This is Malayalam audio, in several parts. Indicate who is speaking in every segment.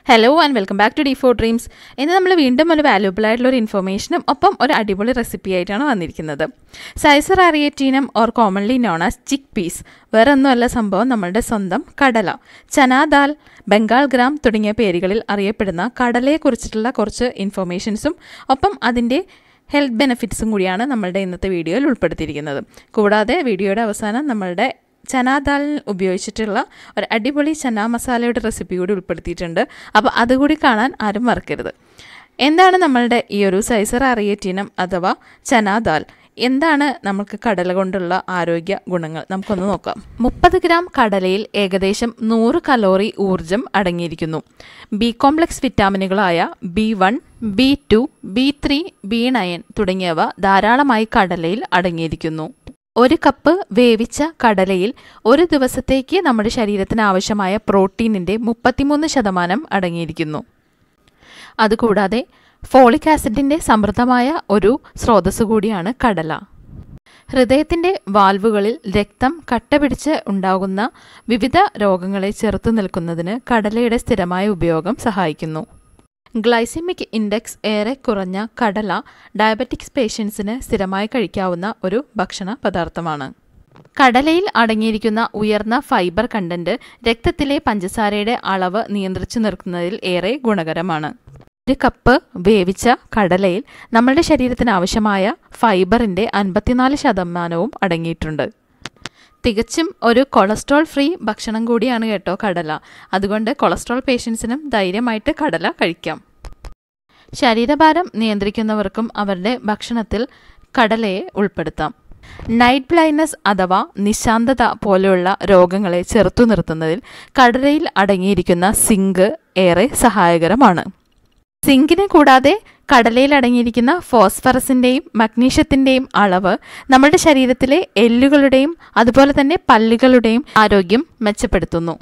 Speaker 1: hello and welcome back to D four dreams ഇന്ന് നമ്മൾ വീണ്ടും ഒരു വാല്യൂബിൾ ആയിട്ടുള്ള ഒരു ഇൻഫർമേഷനും ഒപ്പം ഒരു അടിപൊളി റെസിപ്പി ആയിട്ടാണ് വന്നിരിക്കുന്നത് cicer arietinum or commonly known as chickpeas വേറെ ഒന്നുമല്ല സംഭവം നമ്മളുടെ സ്വന്തം കടല ചനാ ദാൽ ബംഗാൾ ഗ്രാം തുടങ്ങിയ പേരുകളിൽ അറിയപ്പെടുന്ന കടലയെക്കുറിച്ചിട്ടുള്ള കുറച്ച് ഇൻഫർമേഷൻസും ഒപ്പം അതിൻ്റെ ഹെൽത്ത് ബെനിഫിറ്റ്സും കൂടിയാണ് നമ്മളുടെ ഇന്നത്തെ വീഡിയോയിൽ ഉൾപ്പെടുത്തിയിരിക്കുന്നത് കൂടാതെ വീഡിയോയുടെ അവസാനം നമ്മളുടെ ചനാ ദാൽ ഉപയോഗിച്ചിട്ടുള്ള ഒരു അടിപൊളി ചനാ മസാലയുടെ റെസിപ്പി കൂടി ഉൾപ്പെടുത്തിയിട്ടുണ്ട് അപ്പോൾ അതുകൂടി കാണാൻ ആരും മറക്കരുത് എന്താണ് നമ്മളുടെ ഈ ഒരു സൈസർ അറിയറ്റിനം അഥവാ ചനാ ദാൽ എന്താണ് നമുക്ക് കടല കൊണ്ടുള്ള ആരോഗ്യ ഗുണങ്ങൾ നമുക്കൊന്ന് നോക്കാം മുപ്പത് ഗ്രാം കടലയിൽ ഏകദേശം നൂറ് കലോറി ഊർജം അടങ്ങിയിരിക്കുന്നു ബി കോംപ്ലക്സ് വിറ്റാമിനുകളായ B one B two B three B nine തുടങ്ങിയവ ധാരാളമായി കടലയിൽ അടങ്ങിയിരിക്കുന്നു ഒരു കപ്പ് വേവിച്ച കടലയിൽ ഒരു ദിവസത്തേക്ക് നമ്മുടെ ശരീരത്തിന് ആവശ്യമായ പ്രോട്ടീനിൻ്റെ മുപ്പത്തിമൂന്ന് ശതമാനം അടങ്ങിയിരിക്കുന്നു അതുകൂടാതെ ഫോളിക് ആസിഡിൻ്റെ സമൃദ്ധമായ ഒരു സ്രോതസ് കൂടിയാണ് കടല ഹൃദയത്തിൻ്റെ വാൽവുകളിൽ രക്തം കട്ടപിടിച്ച് ഉണ്ടാകുന്ന വിവിധ രോഗങ്ങളെ ചെറുത്തു നിൽക്കുന്നതിന് കടലയുടെ സ്ഥിരമായ ഉപയോഗം സഹായിക്കുന്നു ഗ്ലൈസിമിക് ഇൻഡെക്സ് ഏറെ കുറഞ്ഞ കടല ഡയബറ്റിക്സ് പേഷ്യൻസിന് സ്ഥിരമായി കഴിക്കാവുന്ന ഒരു ഭക്ഷണ പദാർത്ഥമാണ് കടലയിൽ അടങ്ങിയിരിക്കുന്ന ഉയർന്ന ഫൈബർ കണ്ടന്റ് രക്തത്തിലെ പഞ്ചസാരയുടെ അളവ് നിയന്ത്രിച്ചു നിർത്തുന്നതിൽ ഏറെ ഗുണകരമാണ് ഒരു കപ്പ് വേവിച്ച കടലയിൽ നമ്മുടെ ശരീരത്തിന് ആവശ്യമായ ഫൈബറിൻ്റെ അൻപത്തിനാല് ശതമാനവും അടങ്ങിയിട്ടുണ്ട് തികച്ചും ഒരു കൊളസ്ട്രോൾ ഫ്രീ ഭക്ഷണം കൂടിയാണ് കേട്ടോ കടല അതുകൊണ്ട് കൊളസ്ട്രോൾ പേഷ്യൻസിനും ധൈര്യമായിട്ട് കടല കഴിക്കാം ശരീരഭാരം നിയന്ത്രിക്കുന്നവർക്കും അവരുടെ ഭക്ഷണത്തിൽ കടലയെ ഉൾപ്പെടുത്താം നൈറ്റ് ബ്ലൈൻഡ്നസ് അഥവാ നിശാന്തത പോലെയുള്ള രോഗങ്ങളെ ചെറുത്തു നിർത്തുന്നതിൽ കടലയിൽ അടങ്ങിയിരിക്കുന്ന സിങ്ക് ഏറെ സഹായകരമാണ് സിങ്കിനെ കൂടാതെ കടലയിൽ അടങ്ങിയിരിക്കുന്ന ഫോസ്ഫറസിൻ്റെയും മഗ്നീഷ്യത്തിൻ്റെയും അളവ് നമ്മുടെ ശരീരത്തിലെ എല്ലുകളുടെയും അതുപോലെ തന്നെ പല്ലുകളുടെയും ആരോഗ്യം മെച്ചപ്പെടുത്തുന്നു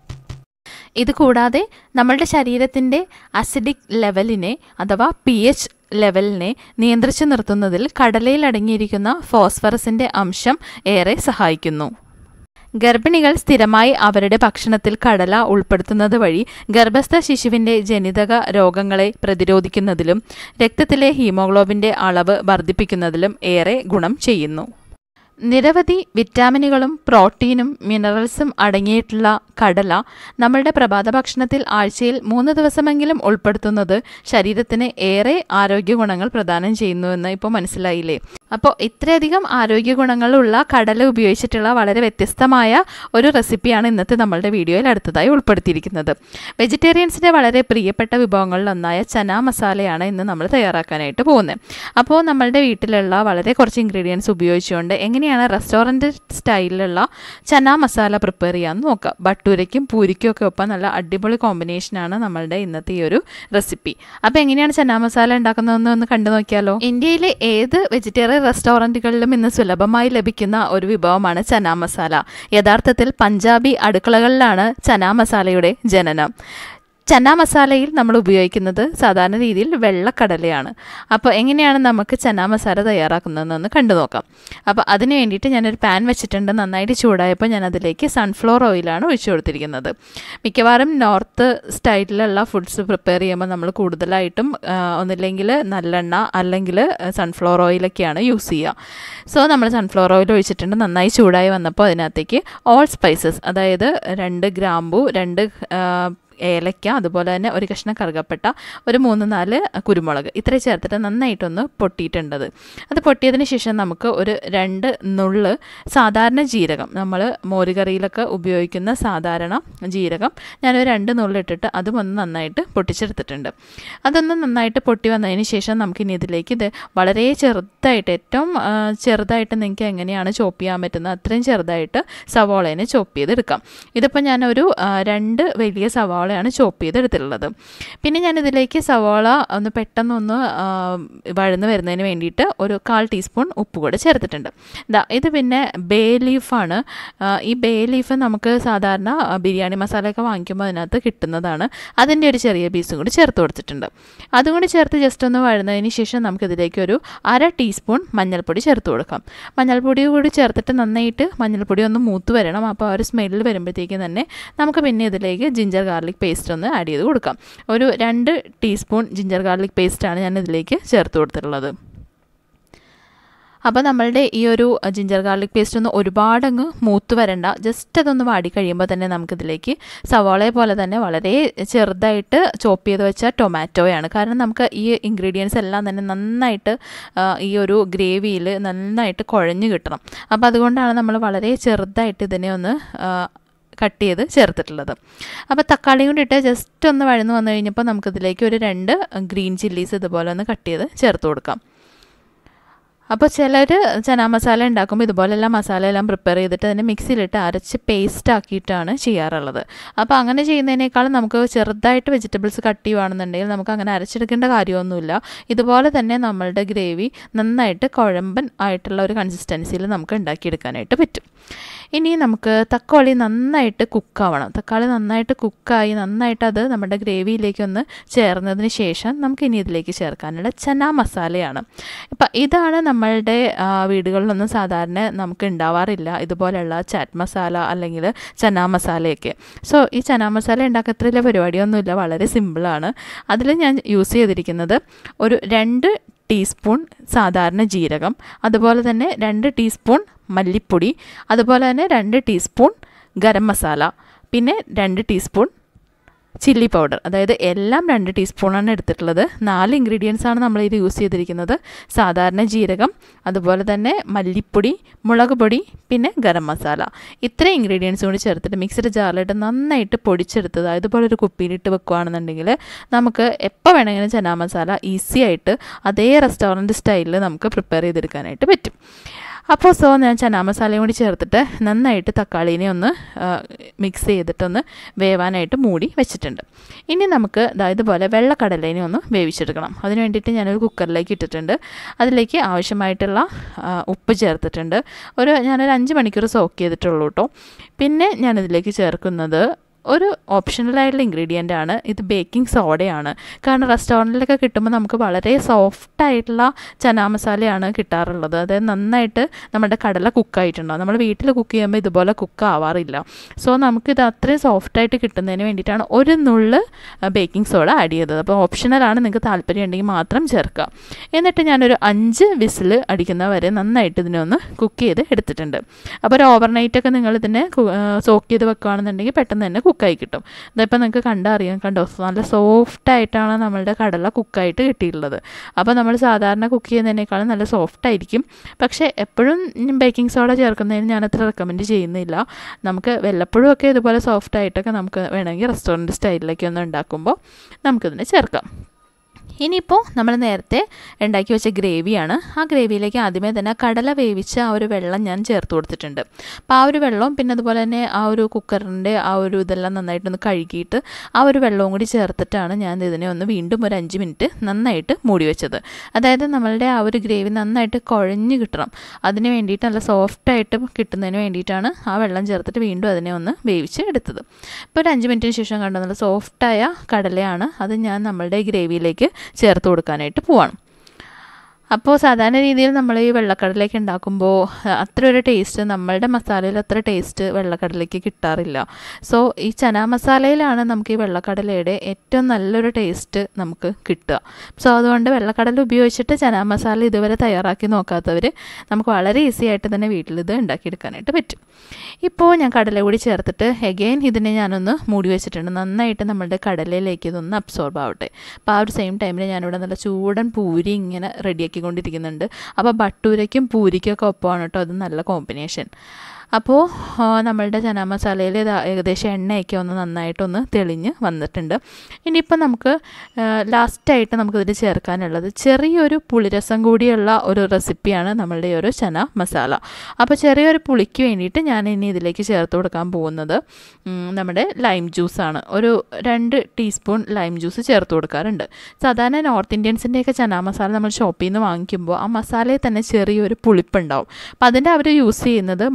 Speaker 1: ഇത് കൂടാതെ നമ്മളുടെ ശരീരത്തിൻ്റെ അസിഡിക് ലെവലിനെ അഥവാ പി എച്ച് ലെവലിനെ നിയന്ത്രിച്ചു നിർത്തുന്നതിൽ കടലയിൽ അടങ്ങിയിരിക്കുന്ന ഫോസ്ഫറസിൻ്റെ അംശം ഏറെ സഹായിക്കുന്നു ഗർഭിണികൾ സ്ഥിരമായി അവരുടെ ഭക്ഷണത്തിൽ കടല ഉൾപ്പെടുത്തുന്നത് വഴി ഗർഭസ്ഥ ശിശുവിൻ്റെ ജനിതക രോഗങ്ങളെ പ്രതിരോധിക്കുന്നതിലും രക്തത്തിലെ ഹീമോഗ്ലോബിൻ്റെ അളവ് വർദ്ധിപ്പിക്കുന്നതിലും ഏറെ ഗുണം ചെയ്യുന്നു നിരവധി വിറ്റാമിനുകളും പ്രോട്ടീനും മിനറൽസും അടങ്ങിയിട്ടുള്ള കടല നമ്മളുടെ പ്രഭാത ഭക്ഷണത്തിൽ ആഴ്ചയിൽ മൂന്ന് ദിവസമെങ്കിലും ഉൾപ്പെടുത്തുന്നത് ശരീരത്തിന് ഏറെ ആരോഗ്യ ഗുണങ്ങൾ പ്രദാനം ചെയ്യുന്നുവെന്ന് ഇപ്പോൾ മനസ്സിലായില്ലേ അപ്പോൾ ഇത്രയധികം ആരോഗ്യ ഗുണങ്ങളുള്ള കടല ഉപയോഗിച്ചിട്ടുള്ള വളരെ വ്യത്യസ്തമായ ഒരു റെസിപ്പിയാണ് ഇന്നത്തെ നമ്മളുടെ വീഡിയോയിൽ അടുത്തതായി ഉൾപ്പെടുത്തിയിരിക്കുന്നത് വെജിറ്റേറിയൻസിൻ്റെ വളരെ പ്രിയപ്പെട്ട വിഭവങ്ങളിലൊന്നായ ചന മസാലയാണ് ഇന്ന് നമ്മൾ തയ്യാറാക്കാനായിട്ട് പോകുന്നത് അപ്പോൾ നമ്മളുടെ വീട്ടിലുള്ള വളരെ കുറച്ച് ഇൻഗ്രീഡിയൻസ് ഉപയോഗിച്ചുകൊണ്ട് എങ്ങനെയാണ് റെസ്റ്റോറൻറ്റ് സ്റ്റൈലിലുള്ള ചന മസാല പ്രിപ്പയർ ചെയ്യാമെന്ന് നോക്കാം ബട്ടൂരയ്ക്കും പൂരിക്കും ഒക്കെ ഒപ്പം നല്ല അടിപൊളി കോമ്പിനേഷനാണ് നമ്മളുടെ ഇന്നത്തെ ഈ ഒരു റെസിപ്പി അപ്പോൾ എങ്ങനെയാണ് ചന മസാല ഉണ്ടാക്കുന്നതെന്ന് ഒന്ന് കണ്ടു നോക്കിയാലോ ഇന്ത്യയിലെ ഏത് വെജിറ്റേറിയൻ റെസ്റ്റോറൻറ്റുകളിലും ഇന്ന് സുലഭമായി ലഭിക്കുന്ന ഒരു വിഭവമാണ് ചന മസാല യഥാർത്ഥത്തിൽ പഞ്ചാബി അടുക്കളകളിലാണ് ചന മസാലയുടെ ജനനം ചന മസാലയിൽ നമ്മൾ ഉപയോഗിക്കുന്നത് സാധാരണ രീതിയിൽ വെള്ളക്കടലയാണ് അപ്പോൾ എങ്ങനെയാണ് നമുക്ക് ചന മസാല തയ്യാറാക്കുന്നതെന്ന് കണ്ടു നോക്കാം അപ്പോൾ അതിന് വേണ്ടിയിട്ട് ഞാനൊരു പാൻ വെച്ചിട്ടുണ്ട് നന്നായിട്ട് ചൂടായപ്പോൾ ഞാൻ അതിലേക്ക് സൺഫ്ലവർ ഓയിലാണ് ഒഴിച്ചു കൊടുത്തിരിക്കുന്നത് മിക്കവാറും നോർത്ത് സ്റ്റൈലിലുള്ള ഫുഡ്സ് പ്രിപ്പയർ ചെയ്യുമ്പോൾ നമ്മൾ കൂടുതലായിട്ടും ഒന്നില്ലെങ്കിൽ നല്ലെണ്ണ അല്ലെങ്കിൽ സൺഫ്ലവർ ഓയിലൊക്കെയാണ് യൂസ് ചെയ്യുക സോ നമ്മൾ സൺഫ്ലവർ ഓയിൽ ഒഴിച്ചിട്ടുണ്ട് നന്നായി ചൂടായി വന്നപ്പോൾ അതിനകത്തേക്ക് ഓൾ സ്പൈസസ് അതായത് രണ്ട് ഗ്രാമ്പു രണ്ട് ഏലയ്ക്ക അതുപോലെ തന്നെ ഒരു കഷ്ണം കറുകപ്പെട്ട ഒരു മൂന്ന് നാല് കുരുമുളക് ഇത്ര ചേർത്തിട്ട് നന്നായിട്ടൊന്ന് പൊട്ടിയിട്ടുണ്ടത് അത് പൊട്ടിയതിന് ശേഷം നമുക്ക് ഒരു രണ്ട് നുള്ള് സാധാരണ ജീരകം നമ്മൾ മോരുകറിയിലൊക്കെ ഉപയോഗിക്കുന്ന സാധാരണ ജീരകം ഞാനൊരു രണ്ട് നുള്ളിട്ടിട്ട് അതും ഒന്ന് നന്നായിട്ട് പൊട്ടിച്ചെടുത്തിട്ടുണ്ട് അതൊന്ന് നന്നായിട്ട് പൊട്ടി വന്നതിന് ശേഷം നമുക്കിനി ഇതിലേക്ക് ഇത് വളരെ ചെറുതായിട്ട് ഏറ്റവും ചെറുതായിട്ട് നിങ്ങൾക്ക് എങ്ങനെയാണ് ചോപ്പ് ചെയ്യാൻ പറ്റുന്നത് അത്രയും ചെറുതായിട്ട് സവോളേനെ ചോപ്പ് ചെയ്തെടുക്കാം ഇതിപ്പോൾ ഞാനൊരു രണ്ട് വലിയ സവാള സവാളയാണ് ചോപ്പ് ചെയ്തെടുത്തിട്ടുള്ളത് പിന്നെ ഞാനിതിലേക്ക് സവാള ഒന്ന് പെട്ടെന്നൊന്ന് വഴന്ന് വരുന്നതിന് വേണ്ടിയിട്ട് ഒരു കാൽ ടീസ്പൂൺ ഉപ്പ് കൂടെ ചേർത്തിട്ടുണ്ട് ഇതാ ഇത് പിന്നെ ബേ ലീഫാണ് ഈ ബേ ലീഫ് നമുക്ക് സാധാരണ ബിരിയാണി മസാലയൊക്കെ വാങ്ങിക്കുമ്പോൾ അതിനകത്ത് കിട്ടുന്നതാണ് അതിൻ്റെ ഒരു ചെറിയ പീസും കൂടി ചേർത്ത് കൊടുത്തിട്ടുണ്ട് അതും കൂടി ചേർത്ത് ജസ്റ്റ് ഒന്ന് വഴുന്നതിന് ശേഷം നമുക്കിതിലേക്ക് ഒരു അര ടീസ്പൂൺ മഞ്ഞൾപ്പൊടി ചേർത്ത് കൊടുക്കാം മഞ്ഞൾപ്പൊടി കൂടി ചേർത്തിട്ട് നന്നായിട്ട് മഞ്ഞൾപ്പൊടി ഒന്ന് മൂത്ത് വരണം അപ്പോൾ ആ ഒരു സ്മെല്ല് വരുമ്പോഴത്തേക്കും തന്നെ നമുക്ക് പിന്നെ ഇതിലേക്ക് ജിഞ്ചർ ഗാർലിക് ഗാർലിക് പേസ്റ്റ് ഒന്ന് ആഡ് ചെയ്ത് കൊടുക്കാം ഒരു രണ്ട് ടീസ്പൂൺ ജിഞ്ചർ ഗാർലിക് പേസ്റ്റാണ് ഞാൻ ഇതിലേക്ക് ചേർത്ത് കൊടുത്തിട്ടുള്ളത് അപ്പോൾ നമ്മളുടെ ഈ ഒരു ജിഞ്ചർ ഗാർലിക് പേസ്റ്റ് ഒന്ന് ഒരുപാടങ്ങ് മൂത്ത് വരണ്ട ജസ്റ്റ് അതൊന്ന് വാടി കഴിയുമ്പോൾ തന്നെ നമുക്കിതിലേക്ക് സവാളയെ പോലെ തന്നെ വളരെ ചെറുതായിട്ട് ചോപ്പ് ചെയ്ത് വെച്ച ടൊമാറ്റോയാണ് കാരണം നമുക്ക് ഈ ഇൻഗ്രീഡിയൻസ് എല്ലാം തന്നെ നന്നായിട്ട് ഈ ഒരു ഗ്രേവിയിൽ നന്നായിട്ട് കുഴഞ്ഞ് കിട്ടണം അപ്പോൾ അതുകൊണ്ടാണ് നമ്മൾ വളരെ ചെറുതായിട്ട് ഇതിനെ ഒന്ന് കട്ട് ചെയ്ത് ചേർത്തിട്ടുള്ളത് അപ്പോൾ തക്കാളിയും കൂടി ഇട്ട് ജസ്റ്റ് ഒന്ന് വഴന്ന് വന്നു കഴിഞ്ഞപ്പോൾ നമുക്കിതിലേക്ക് ഒരു രണ്ട് ഗ്രീൻ ചില്ലീസ് ഇതുപോലെ ഒന്ന് കട്ട് ചെയ്ത് ചേർത്ത് കൊടുക്കാം അപ്പോൾ ചിലർ ചനാ മസാല ഉണ്ടാക്കുമ്പോൾ ഇതുപോലെല്ലാം മസാല എല്ലാം പ്രിപ്പയർ ചെയ്തിട്ട് അതിനെ മിക്സിയിലിട്ട് അരച്ച് പേസ്റ്റ് ആക്കിയിട്ടാണ് ചെയ്യാറുള്ളത് അപ്പോൾ അങ്ങനെ ചെയ്യുന്നതിനേക്കാളും നമുക്ക് ചെറുതായിട്ട് വെജിറ്റബിൾസ് കട്ട് ചെയ്യുവാണെന്നുണ്ടെങ്കിൽ നമുക്ക് അങ്ങനെ അരച്ചെടുക്കേണ്ട കാര്യമൊന്നുമില്ല ഇതുപോലെ തന്നെ നമ്മളുടെ ഗ്രേവി നന്നായിട്ട് കുഴമ്പൻ ആയിട്ടുള്ള ഒരു കൺസിസ്റ്റൻസിയിൽ നമുക്ക് ഉണ്ടാക്കിയെടുക്കാനായിട്ട് പറ്റും ഇനി നമുക്ക് തക്കാളി നന്നായിട്ട് കുക്കാവണം തക്കാളി നന്നായിട്ട് കുക്കായി നന്നായിട്ട് അത് നമ്മുടെ ഗ്രേവിയിലേക്ക് ഒന്ന് ചേർന്നതിന് ശേഷം നമുക്ക് ഇനി ഇതിലേക്ക് ചേർക്കാനുള്ള ചന മസാലയാണ് ഇപ്പം ഇതാണ് നമ്മളുടെ വീടുകളിലൊന്നും സാധാരണ നമുക്ക് ഉണ്ടാവാറില്ല ഇതുപോലെയുള്ള ചാറ്റ് മസാല അല്ലെങ്കിൽ ചന മസാലയൊക്കെ സോ ഈ ചന മസാല ഉണ്ടാക്കത്തില്ല പരിപാടിയൊന്നുമില്ല വളരെ സിമ്പിളാണ് അതിൽ ഞാൻ യൂസ് ചെയ്തിരിക്കുന്നത് ഒരു രണ്ട് ടീസ്പൂൺ സാധാരണ ജീരകം അതുപോലെ തന്നെ രണ്ട് ടീസ്പൂൺ മല്ലിപ്പൊടി അതുപോലെ തന്നെ രണ്ട് ടീസ്പൂൺ ഗരം മസാല പിന്നെ രണ്ട് ടീസ്പൂൺ ചില്ലി പൗഡർ അതായത് എല്ലാം രണ്ട് ടീസ്പൂണാണ് എടുത്തിട്ടുള്ളത് നാല് ഇൻഗ്രീഡിയൻസ് ആണ് നമ്മൾ ഇത് യൂസ് ചെയ്തിരിക്കുന്നത് സാധാരണ ജീരകം അതുപോലെ തന്നെ മല്ലിപ്പൊടി മുളക് പൊടി പിന്നെ ഗരം മസാല ഇത്രയും ഇൻഗ്രീഡിയൻസ് കൂടി ചേർത്തിട്ട് മിക്സിയുടെ ജാറിലിട്ട് നന്നായിട്ട് പൊടിച്ചെടുത്തത് അതുപോലെ ഒരു കുപ്പിയിലിട്ട് വെക്കുകയാണെന്നുണ്ടെങ്കിൽ നമുക്ക് എപ്പോൾ വേണമെങ്കിലും ചനാ മസാല ഈസി ആയിട്ട് അതേ റെസ്റ്റോറൻറ്റ് സ്റ്റൈലിൽ നമുക്ക് പ്രിപ്പയർ ചെയ്തെടുക്കാനായിട്ട് പറ്റും അപ്പോൾ സോ ഞാൻ ചനാ മസാലയും കൂടി ചേർത്തിട്ട് നന്നായിട്ട് തക്കാളീനെ ഒന്ന് മിക്സ് ചെയ്തിട്ടൊന്ന് വേവാനായിട്ട് മൂടി വെച്ചിട്ടുണ്ട് ഇനി നമുക്ക് ഇതുപോലെ വെള്ളക്കടലേനെ ഒന്ന് വേവിച്ചെടുക്കണം അതിന് വേണ്ടിയിട്ട് ഞാനൊരു കുക്കറിലേക്ക് ഇട്ടിട്ടുണ്ട് അതിലേക്ക് ആവശ്യമായിട്ടുള്ള ഉപ്പ് ചേർത്തിട്ടുണ്ട് ഒരു ഞാനൊരു അഞ്ച് മണിക്കൂർ സോക്ക് ചെയ്തിട്ടുള്ളൂ കേട്ടോ പിന്നെ ഞാനിതിലേക്ക് ചേർക്കുന്നത് ഒരു ഓപ്ഷണലായിട്ടുള്ള ഇൻഗ്രീഡിയൻ്റ് ആണ് ഇത് ബേക്കിംഗ് സോഡയാണ് കാരണം റെസ്റ്റോറൻറ്റിലൊക്കെ കിട്ടുമ്പോൾ നമുക്ക് വളരെ സോഫ്റ്റ് ആയിട്ടുള്ള ചനാ മസാലയാണ് കിട്ടാറുള്ളത് അതായത് നന്നായിട്ട് നമ്മുടെ കടല കുക്കായിട്ടുണ്ടാവും നമ്മൾ വീട്ടിൽ കുക്ക് ചെയ്യുമ്പോൾ ഇതുപോലെ കുക്ക് ആവാറില്ല സോ നമുക്കിത് അത്രയും സോഫ്റ്റായിട്ട് കിട്ടുന്നതിന് വേണ്ടിയിട്ടാണ് ഒരു നുള്ള് ബേക്കിംഗ് സോഡ ആഡ് ചെയ്തത് അപ്പോൾ ഓപ്ഷണലാണ് നിങ്ങൾക്ക് താല്പര്യം ഉണ്ടെങ്കിൽ മാത്രം ചേർക്കുക എന്നിട്ട് ഞാനൊരു അഞ്ച് വിസിൽ അടിക്കുന്ന വരെ നന്നായിട്ട് ഇതിനെ ഒന്ന് കുക്ക് ചെയ്ത് എടുത്തിട്ടുണ്ട് അപ്പോൾ ഒരു ഓവർനൈറ്റൊക്കെ നിങ്ങൾ ഇതിനെ സോക്ക് ചെയ്ത് വെക്കുകയാണെന്നുണ്ടെങ്കിൽ പെട്ടെന്ന് തന്നെ കുക്കായി കിട്ടും ഇതിപ്പോൾ നിങ്ങൾക്ക് കണ്ടറിയാം കണ്ടോ നല്ല സോഫ്റ്റ് ആയിട്ടാണ് നമ്മളുടെ കടല കുക്കായിട്ട് കിട്ടിയിട്ടുള്ളത് അപ്പോൾ നമ്മൾ സാധാരണ കുക്ക് ചെയ്യുന്നതിനേക്കാളും നല്ല സോഫ്റ്റ് ആയിരിക്കും പക്ഷേ എപ്പോഴും ബേക്കിംഗ് സോഡ ചേർക്കുന്നതിന് ഞാൻ അത്ര റെക്കമെൻഡ് ചെയ്യുന്നില്ല നമുക്ക് വല്ലപ്പോഴും ഒക്കെ ഇതുപോലെ സോഫ്റ്റ് ആയിട്ടൊക്കെ നമുക്ക് വേണമെങ്കിൽ റെസ്റ്റോറൻറ്റ് സ്റ്റൈലിലേക്ക് ഒന്ന് ഉണ്ടാക്കുമ്പോൾ നമുക്കിതിനെ ചേർക്കാം ഇനിയിപ്പോൾ നമ്മൾ നേരത്തെ ഉണ്ടാക്കി വെച്ച ഗ്രേവിയാണ് ആ ഗ്രേവിയിലേക്ക് ആദ്യമേ തന്നെ കടല വേവിച്ച ആ ഒരു വെള്ളം ഞാൻ ചേർത്ത് കൊടുത്തിട്ടുണ്ട് അപ്പോൾ ആ ഒരു വെള്ളവും പിന്നെ അതുപോലെ തന്നെ ആ ഒരു കുക്കറിൻ്റെ ആ ഒരു ഇതെല്ലാം നന്നായിട്ടൊന്ന് കഴുകിയിട്ട് ആ ഒരു വെള്ളവും കൂടി ചേർത്തിട്ടാണ് ഞാൻ ഇതിനെ ഒന്ന് വീണ്ടും ഒരു അഞ്ച് മിനിറ്റ് നന്നായിട്ട് മൂടി വെച്ചത് അതായത് നമ്മളുടെ ആ ഒരു ഗ്രേവി നന്നായിട്ട് കുഴഞ്ഞ് കിട്ടണം അതിന് വേണ്ടിയിട്ട് നല്ല സോഫ്റ്റായിട്ട് കിട്ടുന്നതിന് വേണ്ടിയിട്ടാണ് ആ വെള്ളം ചേർത്തിട്ട് വീണ്ടും അതിനെ ഒന്ന് വേവിച്ച് എടുത്തത് ഇപ്പോൾ ഒരു അഞ്ച് മിനിറ്റിന് ശേഷം കണ്ടു നല്ല സോഫ്റ്റായ കടലയാണ് അത് ഞാൻ നമ്മളുടെ ഗ്രേവിയിലേക്ക് ചേർത്ത് കൊടുക്കാനായിട്ട് പോവാണ് അപ്പോൾ സാധാരണ രീതിയിൽ നമ്മൾ ഈ വെള്ളക്കടലേക്ക് ഉണ്ടാക്കുമ്പോൾ അത്ര ഒരു ടേസ്റ്റ് നമ്മളുടെ മസാലയിൽ അത്ര ടേസ്റ്റ് വെള്ളക്കടലേക്ക് കിട്ടാറില്ല സോ ഈ ചന മസാലയിലാണ് നമുക്ക് ഈ വെള്ളക്കടലയുടെ ഏറ്റവും നല്ലൊരു ടേസ്റ്റ് നമുക്ക് കിട്ടുക സോ അതുകൊണ്ട് വെള്ളക്കടല ഉപയോഗിച്ചിട്ട് ചന മസാല ഇതുവരെ തയ്യാറാക്കി നോക്കാത്തവർ നമുക്ക് വളരെ ഈസി ആയിട്ട് തന്നെ വീട്ടിലിത് ഉണ്ടാക്കിയെടുക്കാനായിട്ട് പറ്റും ഇപ്പോൾ ഞാൻ കടല കൂടി ചേർത്തിട്ട് എഗെയിൻ ഇതിനെ ഞാനൊന്ന് മൂടി വെച്ചിട്ടുണ്ട് നന്നായിട്ട് നമ്മളുടെ കടലയിലേക്ക് ഇതൊന്ന് അബ്സോർബ് ആവട്ടെ അപ്പോൾ ആ ഒരു സെയിം ടൈമിൽ ഞാനിവിടെ നല്ല ചൂടൻ പൂരി ഇങ്ങനെ റെഡിയാക്കിക്കൊണ്ടിരിക്കുന്നുണ്ട് അപ്പോൾ ബട്ടൂരയ്ക്കും പൂരിക്കും ഒക്കെ ഒപ്പമാണ് കേട്ടോ അത് നല്ല കോമ്പിനേഷൻ അപ്പോൾ നമ്മളുടെ ചന മസാലയിൽ ഏകദേശം എണ്ണയൊക്കെ ഒന്ന് നന്നായിട്ടൊന്ന് തെളിഞ്ഞ് വന്നിട്ടുണ്ട് ഇനിയിപ്പോൾ നമുക്ക് ലാസ്റ്റായിട്ട് നമുക്കിതിൽ ചേർക്കാനുള്ളത് ചെറിയൊരു പുളിരസം കൂടിയുള്ള ഒരു റെസിപ്പിയാണ് നമ്മളുടെ ഈ ഒരു ചന മസാല അപ്പോൾ ചെറിയൊരു പുളിക്ക് വേണ്ടിയിട്ട് ഞാൻ ഇനി ഇതിലേക്ക് ചേർത്ത് കൊടുക്കാൻ പോകുന്നത് നമ്മുടെ ലൈം ജ്യൂസാണ് ഒരു രണ്ട് ടീസ്പൂൺ ലൈം ജ്യൂസ് ചേർത്ത് കൊടുക്കാറുണ്ട് സാധാരണ നോർത്ത് ഇന്ത്യൻസിൻ്റെയൊക്കെ ചന മസാല നമ്മൾ ഷോപ്പിൽ നിന്ന് വാങ്ങിക്കുമ്പോൾ ആ മസാലയിൽ തന്നെ ചെറിയൊരു പുളിപ്പുണ്ടാവും അപ്പോൾ അതിൻ്റെ അവർ യൂസ് ചെയ്യുന്നത് മാങ്ങ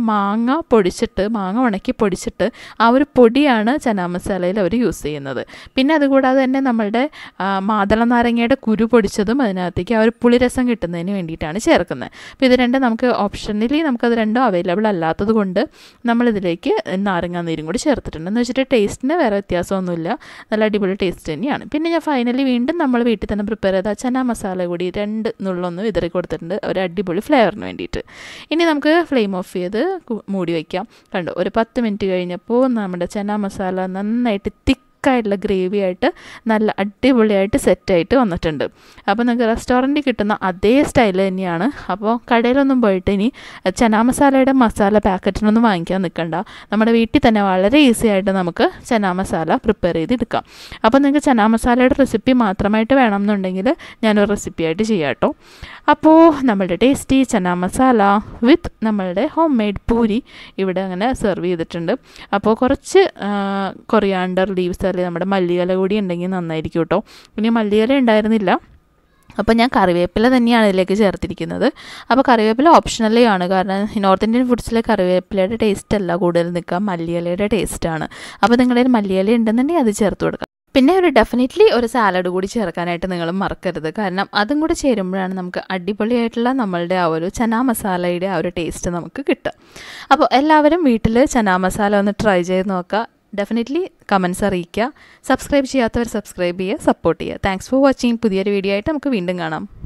Speaker 1: മാങ്ങ പൊടിച്ചിട്ട് മാങ്ങ ഉണക്കി പൊടിച്ചിട്ട് ആ ഒരു പൊടിയാണ് ചനാ മസാലയിൽ അവർ യൂസ് ചെയ്യുന്നത് പിന്നെ അതുകൂടാതെ തന്നെ നമ്മളുടെ ആ, മാതള നാരങ്ങയുടെ കുരു പൊടിച്ചതും അതിനകത്തേക്ക് ആ ഒരു പുളിരസം കിട്ടുന്നതിന് വേണ്ടിയിട്ടാണ് ചേർക്കുന്നത് അപ്പോൾ ഇത് രണ്ടും നമുക്ക് ഓപ്ഷനലി നമുക്കത് രണ്ടും അവൈലബിൾ അല്ലാത്തത് കൊണ്ട് നമ്മളിതിലേക്ക് നാരങ്ങാ നീരും കൂടി ചേർത്തിട്ടുണ്ട് എന്ന് വെച്ചിട്ട് ടേസ്റ്റിന് വേറെ വ്യത്യാസമൊന്നുമില്ല നല്ല അടിപൊളി ടേസ്റ്റ് തന്നെയാണ് പിന്നെ ഞാൻ ഫൈനലി വീണ്ടും നമ്മൾ വീട്ടിൽ തന്നെ പ്രിപ്പയർ ചെയ്ത ചന മസാല കൂടി രണ്ട് നുള്ളൊന്ന് വിതറി കൊടുത്തിട്ടുണ്ട് ഒരു അടിപൊളി ഫ്ലേവറിന് വേണ്ടിയിട്ട് ഇനി നമുക്ക് ഫ്ലെയിം ഓഫ് ചെയ്ത് കു- മൂടി വയ്ക്കാം കണ്ടു ഒരു പത്ത് മിനിറ്റ് കഴിഞ്ഞപ്പോൾ നമ്മുടെ ചന മസാല നന്നായിട്ട് തിക്കായിട്ടുള്ള ഗ്രേവി ആയിട്ട് നല്ല അടിപൊളിയായിട്ട് സെറ്റായിട്ട് വന്നിട്ടുണ്ട് അപ്പോൾ നിങ്ങൾക്ക് റെസ്റ്റോറൻറ്റിൽ കിട്ടുന്ന അതേ സ്റ്റൈൽ തന്നെയാണ് അപ്പോൾ കടയിലൊന്നും പോയിട്ട് ഇനി ചനാ മസാലയുടെ മസാല പാക്കറ്റിനൊന്നും വാങ്ങിക്കാൻ നിൽക്കണ്ട നമ്മുടെ വീട്ടിൽ തന്നെ വളരെ ഈസി ആയിട്ട് നമുക്ക് ചനാ മസാല പ്രിപ്പയർ ചെയ്തെടുക്കാം അപ്പോൾ നിങ്ങൾക്ക് ചനാ മസാലയുടെ റെസിപ്പി മാത്രമായിട്ട് വേണം എന്നുണ്ടെങ്കിൽ ഞാനൊരു റെസിപ്പി ആയിട്ട് ചെയ്യാം കേട്ടോ അപ്പോൾ നമ്മളുടെ ടേസ്റ്റി ചനാ മസാല വിത്ത് നമ്മളുടെ ഹോം മെയ്ഡ് പൂരി ഇവിടെ അങ്ങനെ സെർവ് ചെയ്തിട്ടുണ്ട് അപ്പോൾ കുറച്ച് കൊറിയാണ്ടർ ലീവ്സ് അല്ലെങ്കിൽ നമ്മുടെ മല്ലിയില കൂടി ഉണ്ടെങ്കിൽ നന്നായിരിക്കും കേട്ടോ ഇനി മല്ലിയില ഉണ്ടായിരുന്നില്ല അപ്പോൾ ഞാൻ കറിവേപ്പില തന്നെയാണ് ഇതിലേക്ക് ചേർത്തിരിക്കുന്നത് അപ്പോൾ കറിവേപ്പില ഓപ്ഷണലേ ആണ് കാരണം നോർത്ത് ഇന്ത്യൻ ഫുഡ്സിലെ കറിവേപ്പിലയുടെ ടേസ്റ്റ് അല്ല കൂടുതൽ നിൽക്കുക മല്ലിയിലയുടെ ടേസ്റ്റാണ് അപ്പോൾ നിങ്ങളുടെ കയ്യിൽ മല്ലിയില ഉണ്ടെന്നുണ്ടെങ്കിൽ അത് ചേർത്ത് കൊടുക്കാം പിന്നെ ഒരു ഡെഫിനറ്റ്ലി ഒരു സാലഡ് കൂടി ചേർക്കാനായിട്ട് നിങ്ങൾ മറക്കരുത് കാരണം അതും കൂടി ചേരുമ്പോഴാണ് നമുക്ക് അടിപൊളിയായിട്ടുള്ള നമ്മളുടെ ആ ഒരു ചനാ മസാലയുടെ ആ ഒരു ടേസ്റ്റ് നമുക്ക് കിട്ടുക അപ്പോൾ എല്ലാവരും വീട്ടിൽ ചനാ മസാല ഒന്ന് ട്രൈ ചെയ്ത് നോക്കുക ഡെഫിനറ്റ്ലി കമൻസ് അറിയിക്കുക സബ്സ്ക്രൈബ് ചെയ്യാത്തവർ സബ്സ്ക്രൈബ് ചെയ്യുക സപ്പോർട്ട് ചെയ്യുക താങ്ക്സ് ഫോർ വാച്ചിങ് പുതിയൊരു വീഡിയോ ആയിട്ട് നമുക്ക് വീണ്ടും കാണാം